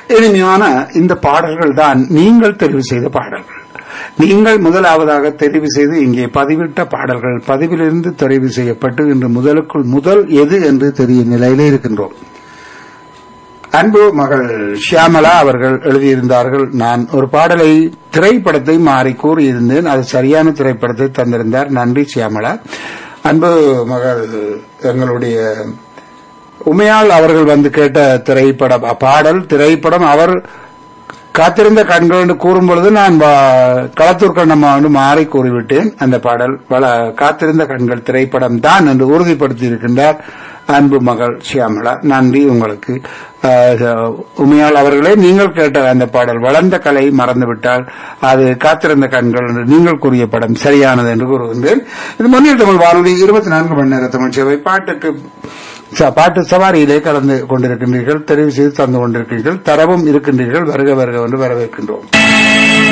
இனிமையான இந்த பாடல்கள் தான் நீங்கள் தெரிவு செய்த பாடல்கள் நீங்கள் முதலாவதாக தெரிவு செய்து இங்கே பதிவிட்ட பாடல்கள் பதிவிலிருந்து தெரிவு செய்யப்பட்டு இன்று முதலுக்குள் முதல் எது என்று தெரியும் நிலையிலே இருக்கின்றோம் அன்பு மகள் ஷியாமலா அவர்கள் எழுதியிருந்தார்கள் நான் ஒரு பாடலை திரைப்படத்தை மாறி கூறியிருந்தேன் அது சரியான திரைப்படத்தை தந்திருந்தார் நன்றி ஷியாமலா அன்பு மகள் எங்களுடைய உமையாள் அவர்கள் வந்து கேட்ட திரைப்படம் பாடல் திரைப்படம் அவர் காத்திருந்த கண்கள் என்று கூறும் பொழுது நான் வா- களத்தூர் கண்ணம்மா என்று மாறி கூறிவிட்டேன் அந்த பாடல் வள காத்திருந்த கண்கள் திரைப்படம் தான் என்று உறுதிப்படுத்தி இருக்கின்றார் அன்பு மகள் ஷியாமலா நன்றி உங்களுக்கு அஹ், உமையாள் அவர்களே நீங்கள் கேட்ட அந்த பாடல் வளர்ந்த கலை மறந்துவிட்டால் அது காத்திருந்த கண்கள் என்று நீங்கள் கூறிய படம் சரியானது என்று கூறுகின்றேன் இது முன்னில் தமிழ் வானொலி இருபத்தி நான்கு மணி நேர தமிழ் சேவை பாட்டுக்கு ச- பாட்டு சவாரியிலே கலந்து கொண்டிருக்கின்றீர்கள் தெரிவு செய்து தந்து கொண்டிருக்கிறீர்கள் தரவும் இருக்கின்றீர்கள் வருக வருக என்று வரவேற்கின்றோம்